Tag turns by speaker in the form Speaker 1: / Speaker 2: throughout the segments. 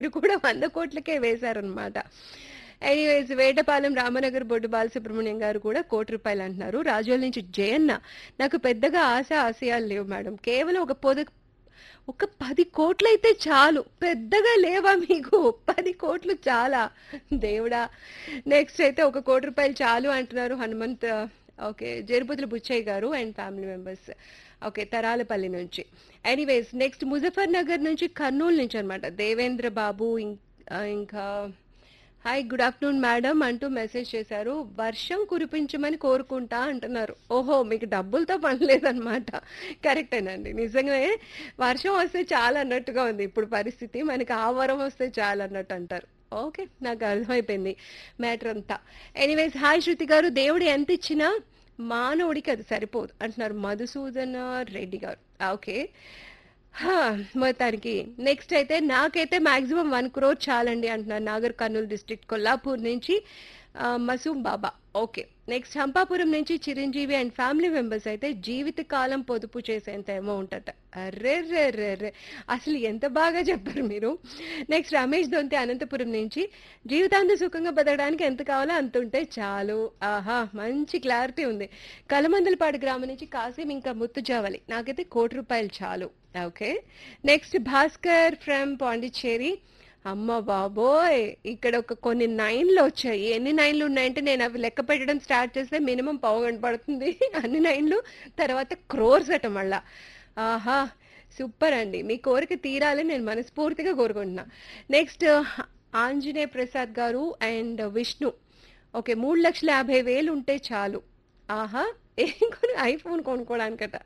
Speaker 1: మీరు కూడా వంద కోట్లకే వేశారనమాట ఎనీవేస్ వేటపాలెం రామనగర్ బొడ్డు బాలసుబ్రహ్మణ్యం గారు కూడా కోటి రూపాయలు అంటున్నారు రాజోల నుంచి జయన్న నాకు పెద్దగా ఆశ ఆశయాలు లేవు మేడం కేవలం ఒక పొద ఒక పది కోట్లు అయితే చాలు పెద్దగా లేవా మీకు పది కోట్లు చాలా దేవుడా నెక్స్ట్ అయితే ఒక కోటి రూపాయలు చాలు అంటున్నారు హనుమంత్ ఓకే జరుపతుల బుచ్చయ్య గారు and family members okay Taralapalli నుంచి ఎనీవేస్ నెక్స్ట్ ముజఫర్ నగర్ నుంచి కర్నూలు నుంచి అనమాట దేవేంద్ర బాబు ఇం- ఆ, ఇంకా హాయ్ గుడ్ ఆఫ్టర్నూన్ మేడం అంటూ మెసేజ్ చేశారు వర్షం కురిపించమని కోరుకుంటా అంటున్నారు ఓహో మీకు డబ్బులతో పని లేదనమాట కరెక్టేనండి నిజంగానే వర్షం వస్తే చాలా అన్నట్టుగా ఉంది ఇప్పుడు పరిస్థితి మనకి ఆ వరం వస్తే చాలా అన్నట్టు అంటారు ఓకే నాకు అర్థమైపోయింది మ్యాటర్ అంతా ఎనీవేస్ హాయ్ శృతి గారు దేవుడు ఎంత ఇచ్చినా మానవుడికి అది సరిపోదు అంటున్నారు మధుసూదన రెడ్డి గారు ఓకే హా, మొత్తానికి నెక్స్ట్ అయితే నాకైతే మాక్సిమం వన్ క్రోర్ చాలండి అంటున్నారు నాగర్ కర్నూలు డిస్ట్రిక్ట్ కొల్లాపూర్ నుంచి ఆ, మసూమ్ బాబా ఓకే నెక్స్ట్ హంపాపురం నుంచి చిరంజీవి అండ్ ఫ్యామిలీ మెంబర్స్ అయితే జీవితకాలం పొదుపు చేసేంత అమౌంట్ అట అర్రే రే రే రే అసలు ఎంత బాగా చెప్పారు మీరు నెక్స్ట్ రమేష్ దొంతి అనంతపురం నుంచి జీవితాంతం సుఖంగా బతకడానికి ఎంత కావాలో అంత ఉంటే చాలు ఆహా మంచి క్లారిటీ ఉంది కలమందలపాడు గ్రామం నుంచి కాసిం ఇంకా ముత్తుజావలి నాకైతే కోటి రూపాయలు చాలు okay next Bhaskar from Pondicherry అమ్మ బాబోయ్ ఇక్కడ ఒక కొన్ని నైన్లు వచ్చాయి ఎన్ని నైన్లు ఉన్నాయంటే నేను అవి లెక్క పెట్టడం స్టార్ట్ చేస్తే మినిమం పావు గంట పడుతుంది అన్ని నైన్లు తర్వాత క్రోర్స్ అట మళ్ళా ఆహా సూపర్ అండి మీ కోరిక తీరాలని నేను మనస్ఫూర్తిగా కోరుకుంటున్నా నెక్స్ట్ ఆంజనేయ ప్రసాద్ గారు అండ్ విష్ణు ఓకే మూడు లక్షల యాభై వేలు ఉంటే చాలు ఆహా ఏం కొని ఐఫోన్ కొనుక్కోవడానికట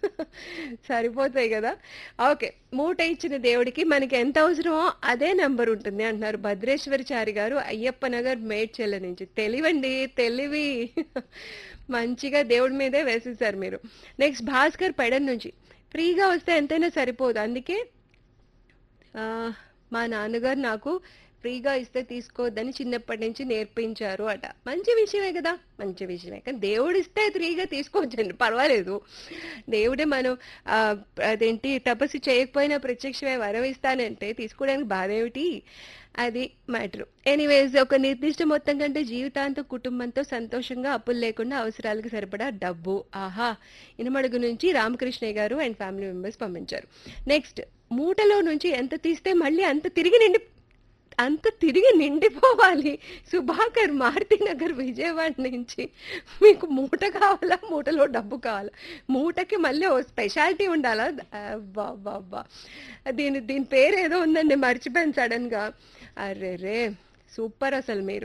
Speaker 1: సరిపోతాయి కదా ఓకే మూట ఇచ్చిన దేవుడికి మనకి ఎంత అవసరమో అదే నెంబర్ ఉంటుంది అంటున్నారు భద్రేశ్వరచారి గారు అయ్యప్ప నగర్ మేడ్చెల్ల నుంచి తెలివండి తెలివి మంచిగా దేవుడి మీదే వేసేసారు మీరు నెక్స్ట్ భాస్కర్ పెడన్ నుంచి ఫ్రీగా వస్తే ఎంతైనా సరిపోదు అందుకే ఆ, మా నాన్నగారు నాకు ఫ్రీగా ఇస్తే తీసుకోవద్దని చిన్నప్పటి నుంచి నేర్పించారు అట మంచి విషయమే కదా మంచి విషయమే కానీ దేవుడు ఇస్తే ఫ్రీగా తీసుకోవచ్చండి పర్వాలేదు దేవుడే మనం ఆ, అదేంటి తపస్సు చేయకపోయినా ప్రత్యక్షమే వరం ఇస్తానంటే తీసుకోవడానికి బాధ ఏమిటి అది మ్యాటర్ ఎనీవేస్ ఒక నిర్దిష్ట మొత్తం కంటే జీవితాంతం కుటుంబంతో సంతోషంగా అప్పులు లేకుండా అవసరాలకు సరిపడా డబ్బు ఆహా ఇనమడుగు నుంచి రామకృష్ణయ్య గారు అండ్ ఫ్యామిలీ మెంబర్స్ పంపించారు నెక్స్ట్ మూటలో నుంచి ఎంత తీస్తే మళ్ళీ అంత తిరిగి నిండి అంత తిరిగి నిండిపోవాలి సుభాకర్ మారుతి నగర్ విజయవాడ నుంచి మీకు మూట కావాలా మూటలో డబ్బు కావాలా మూటకి మళ్ళీ ఓ స్పెషాలిటీ ఉండాలా అబ్బా అబ్బా అబ్బా దీని దీని పేరు ఏదో ఉందండి మర్చిపోయాను సడన్గా అరే రే సూపర్ అసలు మీరు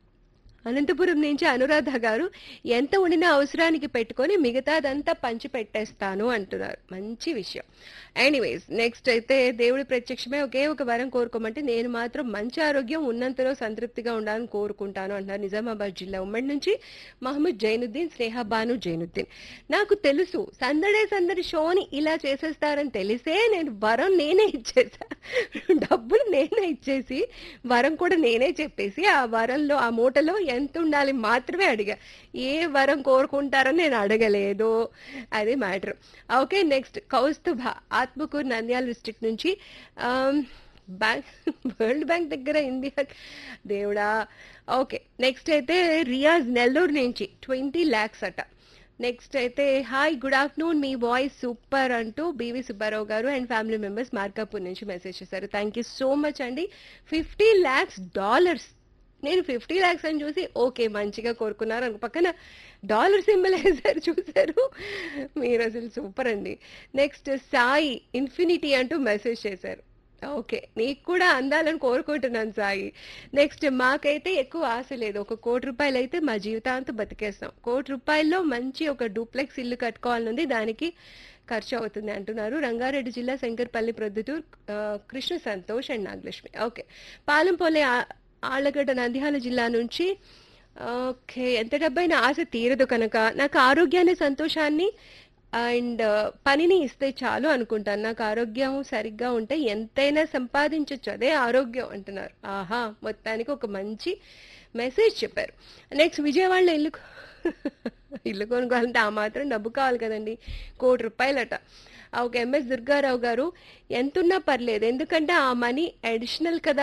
Speaker 1: అనంతపురం నుంచి అనురాధ గారు ఎంత ఉండినా అవసరానికి పెట్టుకొని మిగతాదంతా పంచి పెట్టేస్తాను అంటున్నారు మంచి విషయం ఎనీవేస్ నెక్స్ట్ అయితే దేవుడి ప్రత్యక్షమే ఒకే ఒక వరం కోరుకోమంటే నేను మాత్రం మంచి ఆరోగ్యం ఉన్నంతలో సంతృప్తిగా ఉండాలని కోరుకుంటాను అంటున్నారు నిజామాబాద్ జిల్లా ఉమ్మడి నుంచి మహమ్మద్ జైనుద్దీన్ స్నేహ బాను జైనుద్దీన్ నాకు తెలుసు సందడే సందడి షోని ఇలా చేసేస్తారని తెలిసే నేను వరం నేనే ఇచ్చేసా డబ్బులు నేనే ఇచ్చేసి వరం కూడా నేనే చెప్పేసి ఆ వరంలో ఆ మూటలో ఎంత ఉండాలి మాత్రమే అడిగా ఏ వరం కోరుకుంటారని నేను అడగలేదు అది matter okay next Kaustubha Atmakur Nandyal district నుంచి ఆమ్, బ్యాంక్ వరల్డ్ బ్యాంక్ దగ్గర ఇండియా దేవుడా ఓకే నెక్స్ట్ అయితే రియాజ్ నెల్లూరు నుంచి ట్వంటీ ల్యాక్స్ అట నెక్స్ట్ అయితే హాయ్ గుడ్ ఆఫ్టర్నూన్ మీ వాయిస్ సూపర్ అంటూ బీవీ సుబ్బారావు గారు అండ్ ఫ్యామిలీ మెంబర్స్ మార్కాపూర్ నుంచి మెసేజ్ చేశారు థ్యాంక్ యూ సో మచ్ అండి ఫిఫ్టీ ల్యాక్స్ డాలర్స్ నేను ఫిఫ్టీ ల్యాక్స్ అని చూసి ఓకే మంచిగా కోరుకున్నారు అనుకో పక్కన డాలర్ సింబల్ వేశారు చూశారు మీరు అసలు సూపర్ అండి నెక్స్ట్ సాయి ఇన్ఫినిటీ అంటూ మెసేజ్ చేశారు ఓకే నీకు కూడా అందాలని కోరుకుంటున్నాను సాయి నెక్స్ట్ మాకైతే ఎక్కువ ఆశ లేదు ఒక కోటి రూపాయలు అయితే మా జీవితాంతం బతికేస్తాం కోటి రూపాయల్లో మంచి ఒక డూప్లెక్స్ ఇల్లు కట్టుకోవాలనుంది దానికి ఖర్చు అవుతుంది అంటున్నారు రంగారెడ్డి జిల్లా శంకర్పల్లి ప్రొద్దుటూరు ఆ, కృష్ణ సంతోష్ అండ్ నాగలక్ష్మి ఓకే పాలెంపల్లి ఆ- ఆళ్లగడ్డ నంద్యాల జిల్లా నుంచి ఓకే ఎంత డబ్బైనా ఆశ తీరదు కనుక నాకు ఆరోగ్యాన్ని సంతోషాన్ని అండ్ పనిని ఇస్తే చాలు అనుకుంటాను నాకు ఆరోగ్యం సరిగ్గా ఉంటే ఎంతైనా సంపాదించవచ్చు అదే ఆరోగ్యం అంటున్నారు ఆహా మొత్తానికి ఒక మంచి మెసేజ్ చెప్పారు నెక్స్ట్ విజయవాడలో ఇల్లు కొ- ఇల్లు కొనుక్కోవాలంటే ఆ మాత్రం డబ్బు కావాలి కదండి కోటి రూపాయలట ఆ ఒక ఎంఎస్ దుర్గారావు గారు ఎంతున్నా పర్లేదు ఎందుకంటే ఆ మనీ అడిషనల్ కదా